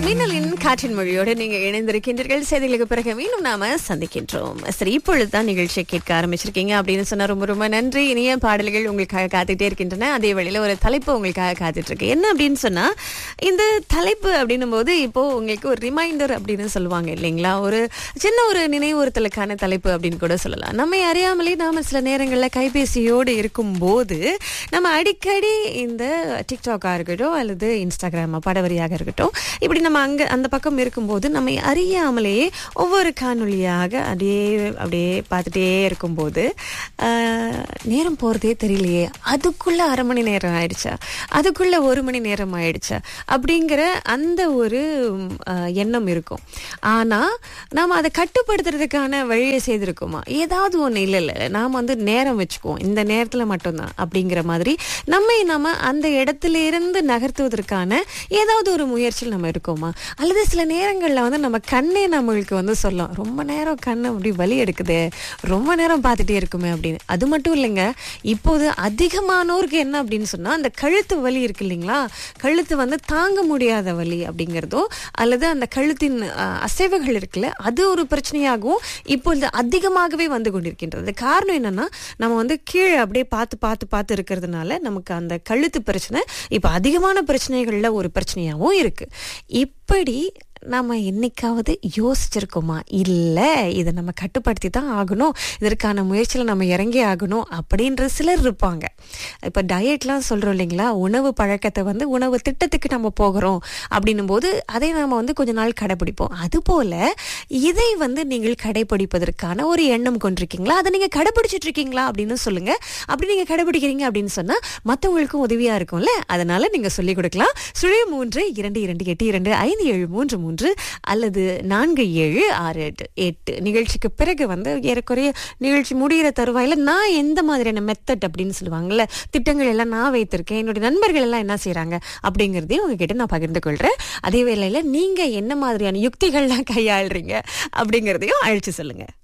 மின்னலின் காற்றின் மொழியோடு நீங்க இணைந்திருக்கின்றீர்கள் செய்திகளுக்கு பிறகு மீண்டும் நாம சந்திக்கின்றோம் சரி இப்பொழுதுதான் நிகழ்ச்சியை கேட்க ஆரம்பிச்சிருக்கீங்க அப்படின்னு சொன்னா ரொம்ப ரொம்ப நன்றி இனிய பாடல்கள் உங்களுக்காக காத்துட்டே இருக்கின்றன அதே வழியில ஒரு தலைப்பு உங்களுக்காக காத்துட்டு இருக்கு என்ன அப்படின்னு சொன்னா இந்த தலைப்பு அப்படின்னும் போது இப்போ உங்களுக்கு ஒரு ரிமைண்டர் அப்படின்னு சொல்லுவாங்க இல்லைங்களா ஒரு சின்ன ஒரு நினைவுறுத்தலுக்கான தலைப்பு அப்படின்னு கூட சொல்லலாம் நம்ம அறியாமலே நாம சில நேரங்கள்ல கைபேசியோடு இருக்கும்போது நம்ம அடிக்கடி இந்த டிக்டாக்கா இருக்கட்டும் அல்லது இன்ஸ்டாகிராமா படவரியாக இருக்கட்டும் இப்படி நம்ம அங்க அந்த பக்கம் இருக்கும்போது நம்ம அறியாமலேயே ஒவ்வொரு காணொளியாக அப்படியே அப்படியே பார்த்துட்டே இருக்கும்போது ஆஹ், நேரம் போறதே தெரியலையே அதுக்குள்ள அரை மணி நேரம் ஆயிடுச்சா அதுக்குள்ள ஒரு மணி நேரம் ஆயிடுச்சா அப்படிங்கிற அந்த ஒரு ம், ஆஹ், எண்ணம் இருக்கும் ஆனா நாம அதை கட்டுப்படுத்துறதுக்கான வழியை செய்திருக்கோமா ஏதாவது ஒண்ணு இல்லை இல்லை நாம வந்து நேரம் வச்சுக்குவோம் இந்த நேரத்துல மட்டும்தான் அப்படிங்கிற மாதிரி நம்மை நம்ம அந்த இடத்துல இருந்து நகர்த்துவதற்கான ஏதாவது ஒரு முயற்சியில் நம்ம இருக்கோமா அல்லது சில நேரங்கள்ல வந்து நம்ம கண்ணே நம்மளுக்கு வந்து சொல்லும் ரொம்ப நேரம் கண்ணு அப்படி வலி எடுக்குதே ரொம்ப நேரம் பார்த்துட்டே இருக்குமே அப்படின்னு அது மட்டும் இல்லைங்க இப்போது அதிகமானோருக்கு என்ன அப்படின்னு சொன்னா அந்த கழுத்து வலி இருக்கு இல்லைங்களா கழுத்து வந்து தாங்க முடியாத வலி அப்படிங்கிறதோ அல்லது அந்த கழுத்தின் அஹ், அசைவுகள் இருக்குல்ல அது ஒரு பிரச்சனையாகவும் இப்பொழுது அதிகமாகவே வந்து கொண்டிருக்கின்றது காரணம் என்னன்னா நம்ம வந்து கீழே அப்படியே பார்த்து பார்த்து பார்த்து இருக்கிறதுனால நமக்கு அந்த கழுத்து பிரச்சனை இப்ப அதிகமான பிரச்சனைகள்ல ஒரு பிரச்சனையாகவும் இருக்கு இப்படி நாம என்னைக்காவது யோசிச்சிருக்கோமா இல்ல இதை நம்ம கட்டுப்படுத்தி தான் ஆகணும் இதற்கான முயற்சியில நம்ம இறங்கி ஆகணும் அப்படின்ற சிலர் இருப்பாங்க இப்ப டயட்லாம் சொல்றோம் இல்லைங்களா உணவு பழக்கத்தை வந்து உணவு திட்டத்துக்கு நம்ம போகிறோம் அப்படின்னும் போது அதை நாம வந்து கொஞ்ச நாள் கடைபிடிப்போம் அது போல இதை வந்து நீங்கள் கடைபிடிப்பதற்கான ஒரு எண்ணம் கொண்டிருக்கீங்களா அதை நீங்க கடைபிடிச்சிட்டு இருக்கீங்களா அப்படின்னு சொல்லுங்க அப்படி நீங்க கடைபிடிக்கிறீங்க அப்படின்னு சொன்னா மத்தவங்களுக்கும் உதவியா இருக்கும்ல அதனால நீங்க சொல்லிக் கொடுக்கலாம் சுழி மூன்று இரண்டு இரண்டு எட்டு இரண்டு ஐந்து ஏழு மூன்று மூன்று அல்லது நான்கு ஏழு ஆறு எட்டு எட்டு நிகழ்ச்சிக்கு பிறகு வந்து ஏறக்குறைய நிகழ்ச்சி முடிகிற தருவாயில நான் எந்த மாதிரியான மெத்தட் அப்படின்னு சொல்லுவாங்கல்ல திட்டங்கள் எல்லாம் நான் வைத்திருக்கேன் என்னுடைய நண்பர்கள் எல்லாம் என்ன செய்றாங்க அப்படிங்கறதையும் உங்ககிட்ட நான் பகிர்ந்து கொள்றேன் அதே வேளையில நீங்க என்ன மாதிரியான யுக்திகள்லாம் கையாளுறீங்க அப்படிங்கறதையும் அழைச்சு சொல்லுங்க